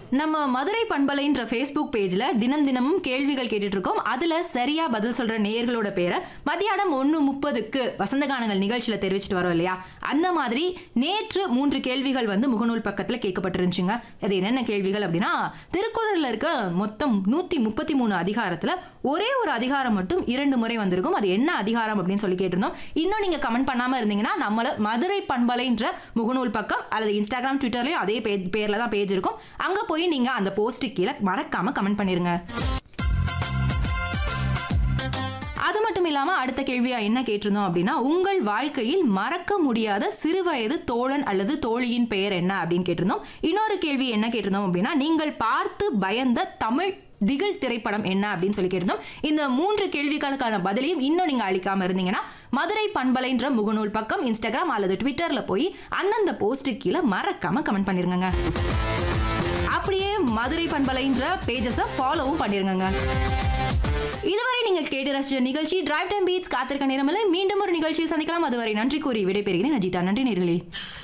நம்ம மதுரை பண்பலைன்ற ஃபேஸ்புக் பேஜ்ல தினம் தினமும் கேள்விகள் கேட்டுட்டு இருக்கோம் அதுல சரியா பதில் சொல்ற நேயர்களோட பேரை மத்தியானம் ஒன்று முப்பதுக்கு வசந்த கானங்கள் நிகழ்ச்சியில தெரிவிச்சிட்டு வரோம் இல்லையா அந்த மாதிரி நேற்று மூன்று கேள்விகள் வந்து முகநூல் பக்கத்துல கேட்கப்பட்டிருந்துச்சுங்க அது என்னென்ன கேள்விகள் அப்படின்னா திருக்குறள்ல இருக்க மொத்தம் நூத்தி முப்பத்தி மூணு அதிகாரத்துல ஒரே ஒரு அதிகாரம் மட்டும் இரண்டு முறை வந்திருக்கும் அது என்ன அதிகாரம் அப்படின்னு சொல்லி கேட்டிருந்தோம் இன்னும் நீங்க கமெண்ட் பண்ணாம இருந்தீங்கன்னா நம்மள மதுரை பண்பலைன்ற முகநூல் பக்கம் அல்லது இன்ஸ்டாகிராம் ட்விட்டர்லயும் அதே பே பேர்ல தான் பேஜ் இருக்கும் அங்க போய் நீங்க அந்த போஸ்ட் கீழே மறக்காம கமெண்ட் பண்ணிருங்க அது மட்டும் இல்லாம அடுத்த கேள்வியா என்ன கேட்டிருந்தோம் அப்படின்னா உங்கள் வாழ்க்கையில் மறக்க முடியாத சிறுவயது தோழன் அல்லது தோழியின் பெயர் என்ன அப்படின்னு கேட்டிருந்தோம் இன்னொரு கேள்வி என்ன கேட்டிருந்தோம் அப்படின்னா நீங்கள் பார்த்து பயந்த தமிழ் திகில் திரைப்படம் என்ன அப்படின்னு சொல்லி கேட்டிருந்தோம் இந்த மூன்று கேள்விகளுக்கான பதிலையும் இன்னும் நீங்க அளிக்காம இருந்தீங்கன்னா மதுரை பண்பலைன்ற முகநூல் பக்கம் இன்ஸ்டாகிராம் அல்லது ட்விட்டர்ல போய் அந்தந்த போஸ்ட் கீழே மறக்காம கமெண்ட் பண்ணிருங்க அப்படியே மதுரை பண்பலைன்ற பேஜஸை ஃபாலோவும் பண்ணிருங்க இதுவரை நீங்கள் கேட்டு ரசிச்ச நிகழ்ச்சி டிரைவ் டைம் பீட்ஸ் காத்திருக்க நேரமில்லை மீண்டும் ஒரு நிகழ்ச்சியில் சந்திக்கலாம் அதுவரை நன்றி கூறி விடைபெறுகிறேன் அஜிதா நன்றி நேர்களே